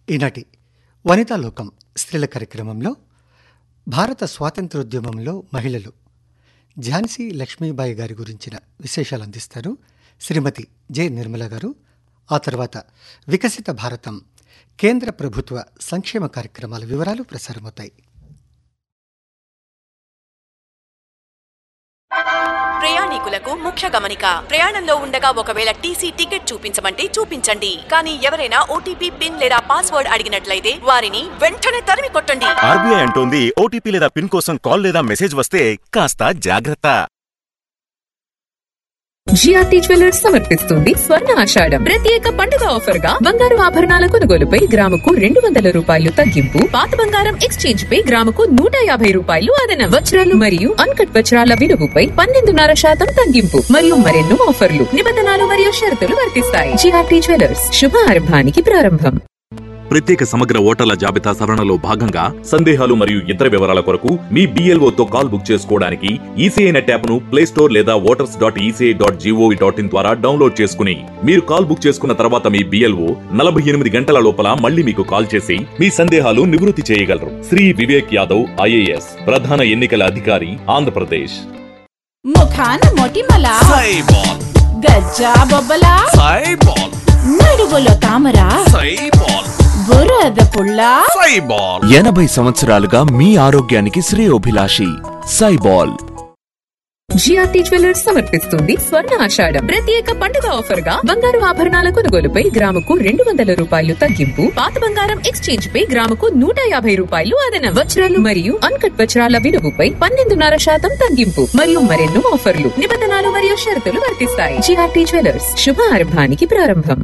ఈనాటి వనితా లోకం స్త్రీల కార్యక్రమంలో భారత స్వాతంత్రోద్యమంలో మహిళలు ఝాన్సీ లక్ష్మీబాయి గారి గురించిన విశేషాలు అందిస్తారు శ్రీమతి జె నిర్మల గారు ఆ తర్వాత వికసిత భారతం కేంద్ర ప్రభుత్వ సంక్షేమ కార్యక్రమాల వివరాలు ప్రసారమవుతాయి ప్రయాణికులకు ముఖ్య గమనిక ప్రయాణంలో ఉండగా ఒకవేళ టీసీ టికెట్ చూపించమంటే చూపించండి కానీ ఎవరైనా ఓటీపీ పిన్ లేదా పాస్వర్డ్ అడిగినట్లయితే వారిని వెంటనే తరిమి కొట్టండి ఆర్బీఐ అంటోంది ఓటీపీ లేదా పిన్ కోసం కాల్ లేదా మెసేజ్ వస్తే కాస్త జాగ్రత్త జిఆర్టీ జ్యువెలర్స్ సమర్పిస్తుంది స్వర్ణ ఆషాఢం ప్రత్యేక పండుగ ఆఫర్ గా బంగారు ఆభరణాల కొనుగోలుపై గ్రాముకు రెండు వందల రూపాయలు తగ్గింపు పాత బంగారం ఎక్స్చేంజ్ పై గ్రాముకు నూట యాభై రూపాయలు అదన వజ్రాలు మరియు అన్కట్ వజ్రాల విలువపై పన్నెండున్నర శాతం తగ్గింపు మరియు మరెన్నో ఆఫర్లు నిబంధనలు మరియు షరతులు వర్తిస్తాయి జిఆర్టీ జ్యువెలర్స్ శుభ ఆరంభానికి ప్రారంభం ప్రత్యేక సమగ్ర ఓటర్ల జాబితా సవరణలో భాగంగా సందేహాలు మరియు ఇతర వివరాల కొరకు మీ BLO తో కాల్ బుక్ చేసుకోవడానికి ఈసీఐ నెట్ యాప్ను ప్లే స్టోర్ లేదా voters dot ECI dot G O V dot in ద్వారా డౌన్లోడ్ చేసుకుని మీరు కాల్ బుక్ చేసుకున్న తర్వాత మీ బిఎల్ఓ నలభై ఎనిమిది గంటల లోపల మళ్ళీ మీకు కాల్ చేసి మీ సందేహాలు నివృత్తి చేయగలరు శ్రీ వివేక్ యాదవ్ ఐఏఎస్ ప్రధాన ఎన్నికల అధికారి ఆంధ్రప్రదేశ్ ముఖాన మొటిమల సైబాల్ గజ్జా బొబ్బల సైబాల్ నడుగులో తామర సైబాల్ బురద పుల్ల సైబాల్ ఎనభై సంవత్సరాలుగా మీ ఆరోగ్యానికి శ్రేయోభిలాషి సైబాల్ జిఆర్టీ జ్యువెలర్స్ సమర్పిస్తుంది స్వర్ణ ఆషాఢం ప్రత్యేక పండుగ ఆఫర్ గా బంగారు ఆభరణాల కొనుగోలుపై గ్రాముకు రెండు వందల రూపాయలు తగ్గింపు పాత బంగారం ఎక్స్చేంజ్ పై గ్రాముకు నూట యాభై రూపాయలు అదన వజ్రాలు మరియు అన్కట్ వజ్రాల విలువపై పన్నెండున్నర శాతం తగ్గింపు మరియు మరెన్నో ఆఫర్లు నిబంధనలు మరియు షరతులు వర్తిస్తాయి జిఆర్టీ జ్యువెలర్స్ శుభ ఆరంభానికి ప్రారంభం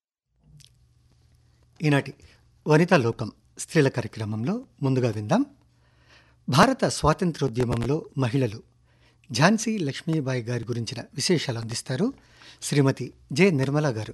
ఈనాటి వనితా లోకం స్త్రీల కార్యక్రమంలో ముందుగా విందాం భారత స్వాతంత్రోద్యమంలో మహిళలు ఝాన్సీ లక్ష్మీబాయి గారి గురించిన విశేషాలు అందిస్తారు శ్రీమతి జె నిర్మల గారు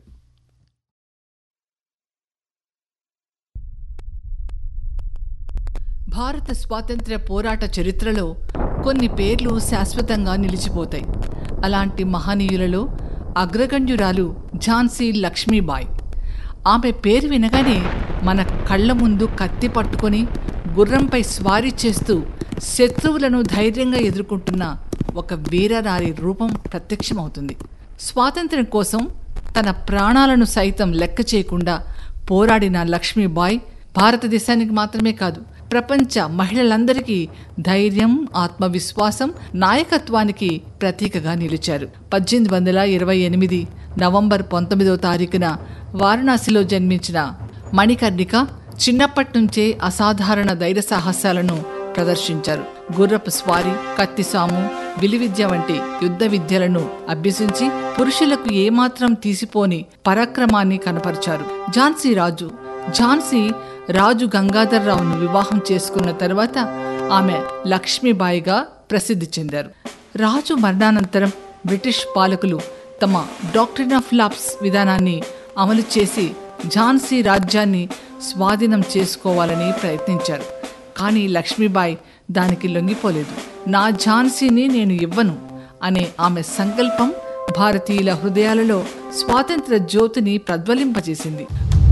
భారత స్వాతంత్ర్య పోరాట చరిత్రలో కొన్ని పేర్లు శాశ్వతంగా నిలిచిపోతాయి అలాంటి మహనీయులలో అగ్రగణ్యురాలు ఝాన్సీ లక్ష్మీబాయి ఆమె పేరు వినగానే మన కళ్ళ ముందు కత్తి పట్టుకొని గుర్రంపై స్వారీ చేస్తూ శత్రువులను ధైర్యంగా ఎదుర్కొంటున్న ఒక వీరనారి రూపం ప్రత్యక్షమవుతుంది స్వాతంత్ర్యం కోసం తన ప్రాణాలను సైతం లెక్క చేయకుండా పోరాడిన లక్ష్మీబాయి భారతదేశానికి మాత్రమే కాదు ప్రపంచ మహిళలందరికీ ధైర్యం ఆత్మవిశ్వాసం నాయకత్వానికి ప్రతీకగా నిలిచారు పద్దెనిమిది వందల ఇరవై ఎనిమిది నవంబర్ పంతొమ్మిదవ తారీఖున వారణాసిలో జన్మించిన మణికర్ణిక చిన్నప్పటి నుంచే అసాధారణ ధైర్య సాహసాలను ప్రదర్శించారు గుర్రపు స్వారీ కత్తిసాము విలువిద్య వంటి యుద్ధ విద్యలను అభ్యసించి పురుషులకు ఏమాత్రం తీసిపోని పరాక్రమాన్ని కనపరిచారు ఝాన్సీ రాజు ఝాన్సీ రాజు గంగాధర్ రావును వివాహం చేసుకున్న తర్వాత ఆమె లక్ష్మీబాయిగా ప్రసిద్ధి చెందారు రాజు మరణానంతరం బ్రిటిష్ పాలకులు తమ డాక్టరీన్ ఆఫ్ లాప్స్ విధానాన్ని అమలు చేసి ఝాన్సీ రాజ్యాన్ని స్వాధీనం చేసుకోవాలని ప్రయత్నించారు కానీ లక్ష్మీబాయి దానికి లొంగిపోలేదు నా ఝాన్సీని నేను ఇవ్వను అనే ఆమె సంకల్పం భారతీయుల హృదయాలలో స్వాతంత్ర జ్యోతిని ప్రజ్వలింపజేసింది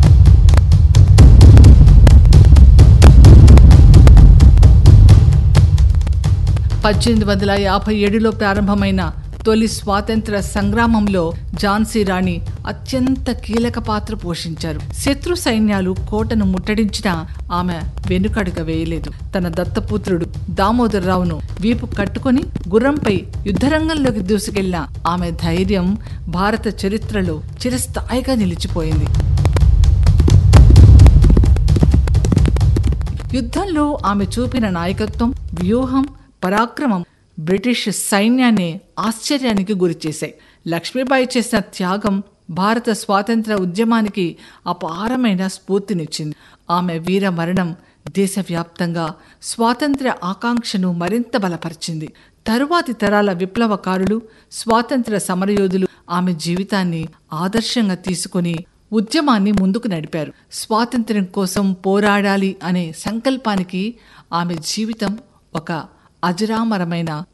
పద్దెనిమిది వందల యాభై ఏడులో ప్రారంభమైన తొలి స్వాతంత్ర సంగ్రామంలో ఝాన్సీ రాణి అత్యంత కీలక పాత్ర పోషించారు శత్రు సైన్యాలు కోటను ముట్టడించినా ఆమె వెనుకడుగ వేయలేదు తన దత్తపుత్రుడు దామోదరరావును వీపు కట్టుకొని గుర్రంపై యుద్ధరంగంలోకి దూసుకెళ్లిన ఆమె ధైర్యం భారత చరిత్రలో చిరస్థాయిగా నిలిచిపోయింది యుద్ధంలో ఆమె చూపిన నాయకత్వం వ్యూహం పరాక్రమం బ్రిటిష్ సైన్యాన్ని ఆశ్చర్యానికి గురిచేశాయి లక్ష్మీబాయి చేసిన త్యాగం భారత స్వాతంత్ర ఉద్యమానికి అపారమైన స్ఫూర్తినిచ్చింది ఆమె వీర మరణం దేశవ్యాప్తంగా స్వాతంత్ర్య ఆకాంక్షను మరింత బలపరిచింది తరువాతి తరాల విప్లవకారులు స్వాతంత్ర సమరయోధులు ఆమె జీవితాన్ని ఆదర్శంగా తీసుకుని ఉద్యమాన్ని ముందుకు నడిపారు స్వాతంత్ర్యం కోసం పోరాడాలి అనే సంకల్పానికి ఆమె జీవితం ఒక అజరామరమైన